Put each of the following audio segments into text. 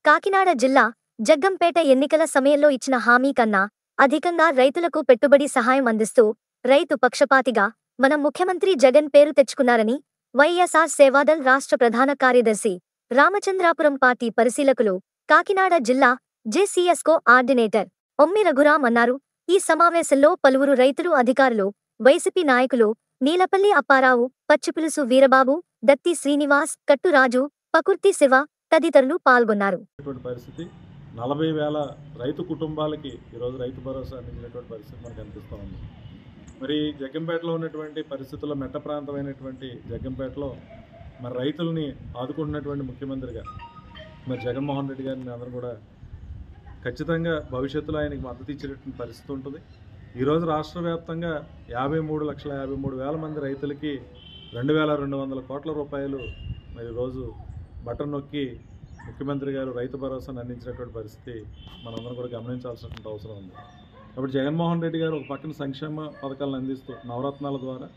కాకినాడ జిల్లా జగ్గంపేట ఎన్నికల సమయంలో ఇచ్చిన హామీ కన్నా అధికంగా రైతులకు పెట్టుబడి సహాయం అందిస్తూ రైతు పక్షపాతిగా మన ముఖ్యమంత్రి జగన్ పేరు తెచ్చుకున్నారని వైఎస్ఆర్ సేవాదల్ రాష్ట్ర ప్రధాన కార్యదర్శి రామచంద్రాపురం పార్టీ పరిశీలకులు కాకినాడ జిల్లా జేసీఎస్కో ఆర్డినేటర్ ఒమ్మి రఘురాం అన్నారు ఈ సమావేశంలో పలువురు రైతులు అధికారులు వైసీపీ నాయకులు నీలపల్లి అప్పారావు పచ్చిపులుసు వీరబాబు దత్తి శ్రీనివాస్ కట్టురాజు పకుర్తి శివ తదితరులు పాల్గొన్నారు ఇటువంటి పరిస్థితి నలభై వేల రైతు కుటుంబాలకి ఈరోజు రైతు భరోసా అందించినటువంటి పరిస్థితి మనకు కనిపిస్తూ ఉంది మరి జగ్గంపేటలో ఉన్నటువంటి పరిస్థితుల్లో మెట్ట ప్రాంతమైనటువంటి జగ్గంపేటలో మరి రైతుల్ని ఆదుకుంటున్నటువంటి ముఖ్యమంత్రిగా మరి జగన్మోహన్ రెడ్డి గారిని అందరూ కూడా ఖచ్చితంగా భవిష్యత్తులో ఆయనకి మద్దతు ఇచ్చేటటువంటి పరిస్థితి ఉంటుంది ఈరోజు రాష్ట్ర వ్యాప్తంగా యాభై మూడు లక్షల యాభై మూడు వేల మంది రైతులకి రెండు వేల రెండు వందల కోట్ల రూపాయలు మరి ఈరోజు బటన్ నొక్కి ముఖ్యమంత్రి గారు రైతు భరోసాను అందించినటువంటి పరిస్థితి మనందరం కూడా గమనించాల్సినటువంటి అవసరం ఉంది కాబట్టి జగన్మోహన్ రెడ్డి గారు ఒక పక్కన సంక్షేమ పథకాలను అందిస్తూ నవరత్నాల ద్వారా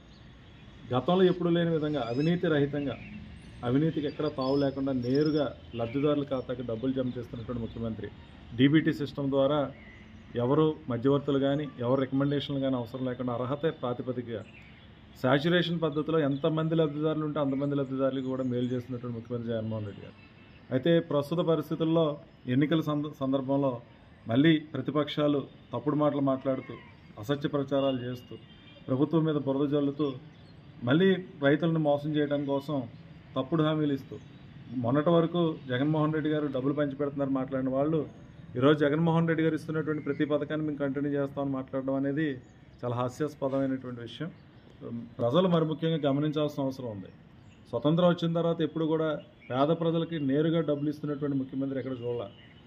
గతంలో ఎప్పుడు లేని విధంగా అవినీతి రహితంగా అవినీతికి ఎక్కడ తావు లేకుండా నేరుగా లబ్ధిదారుల ఖాతాకి డబ్బులు జమ చేస్తున్నటువంటి ముఖ్యమంత్రి డీబీటీ సిస్టమ్ ద్వారా ఎవరు మధ్యవర్తులు కానీ ఎవరు రికమెండేషన్లు కానీ అవసరం లేకుండా అర్హత ప్రాతిపదికగా శాచురేషన్ పద్ధతిలో ఎంతమంది లబ్ధిదారులు ఉంటే అంతమంది లబ్ధిదారులకు కూడా మేలు చేస్తున్నటువంటి ముఖ్యమంత్రి జగన్మోహన్ రెడ్డి గారు అయితే ప్రస్తుత పరిస్థితుల్లో ఎన్నికల సంద సందర్భంలో మళ్ళీ ప్రతిపక్షాలు తప్పుడు మాటలు మాట్లాడుతూ అసత్య ప్రచారాలు చేస్తూ ప్రభుత్వం మీద బురద జల్లుతూ మళ్ళీ రైతులను మోసం చేయడం కోసం తప్పుడు హామీలు ఇస్తూ మొన్నటి వరకు జగన్మోహన్ రెడ్డి గారు డబ్బులు పంచి పెడుతున్నారు మాట్లాడిన వాళ్ళు ఈరోజు జగన్మోహన్ రెడ్డి గారు ఇస్తున్నటువంటి ప్రతి పథకాన్ని మేము కంటిన్యూ చేస్తామని మాట్లాడడం అనేది చాలా హాస్యాస్పదమైనటువంటి విషయం ప్రజలు మరి ముఖ్యంగా గమనించాల్సిన అవసరం ఉంది స్వతంత్రం వచ్చిన తర్వాత ఎప్పుడు కూడా పేద ప్రజలకి నేరుగా డబ్బులు ఇస్తున్నటువంటి ముఖ్యమంత్రి ఎక్కడ చూడాల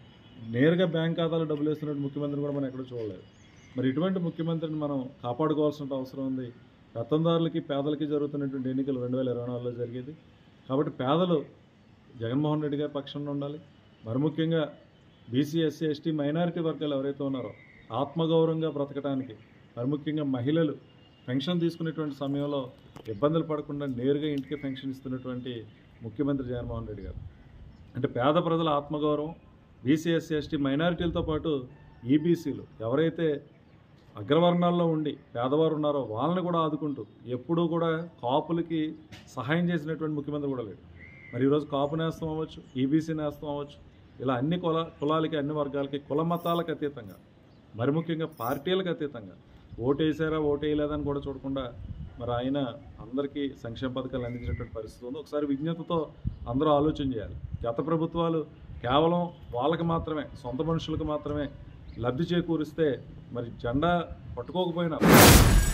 నేరుగా బ్యాంక్ ఖాతాలో డబ్బులు ఇస్తున్నటువంటి ముఖ్యమంత్రి కూడా మనం ఎక్కడ చూడలేదు మరి ఇటువంటి ముఖ్యమంత్రిని మనం కాపాడుకోవాల్సిన అవసరం ఉంది పెత్తందారులకి పేదలకి జరుగుతున్నటువంటి ఎన్నికలు రెండు వేల ఇరవై నాలుగులో జరిగేది కాబట్టి పేదలు జగన్మోహన్ రెడ్డి గారి పక్షంలో ఉండాలి మరి ముఖ్యంగా బీసీ ఎస్సీ ఎస్టీ మైనారిటీ వర్గాలు ఎవరైతే ఉన్నారో ఆత్మగౌరవంగా బ్రతకడానికి మరి ముఖ్యంగా మహిళలు పెన్షన్ తీసుకునేటువంటి సమయంలో ఇబ్బందులు పడకుండా నేరుగా ఇంటికి పెన్షన్ ఇస్తున్నటువంటి ముఖ్యమంత్రి జగన్మోహన్ రెడ్డి గారు అంటే పేద ప్రజల ఆత్మగౌరవం బీసీ ఎస్సీ ఎస్టీ మైనారిటీలతో పాటు ఈబీసీలు ఎవరైతే అగ్రవర్ణాల్లో ఉండి పేదవారు ఉన్నారో వాళ్ళని కూడా ఆదుకుంటూ ఎప్పుడూ కూడా కాపులకి సహాయం చేసినటువంటి ముఖ్యమంత్రి కూడా లేడు మరి ఈరోజు కాపు నేస్తం అవ్వచ్చు ఈబీసీ నేస్తం అవ్వచ్చు ఇలా అన్ని కుల కులాలకి అన్ని వర్గాలకి కుల మతాలకు అతీతంగా మరి ముఖ్యంగా పార్టీలకు అతీతంగా ఓటు వేసారా ఓటు వేయలేదని కూడా చూడకుండా మరి ఆయన అందరికీ సంక్షేమ పథకాలు అందించినటువంటి పరిస్థితి ఉంది ఒకసారి విజ్ఞతతో అందరూ ఆలోచన చేయాలి గత ప్రభుత్వాలు కేవలం వాళ్ళకి మాత్రమే సొంత మనుషులకు మాత్రమే లబ్ధి చేకూరిస్తే మరి జెండా పట్టుకోకపోయినా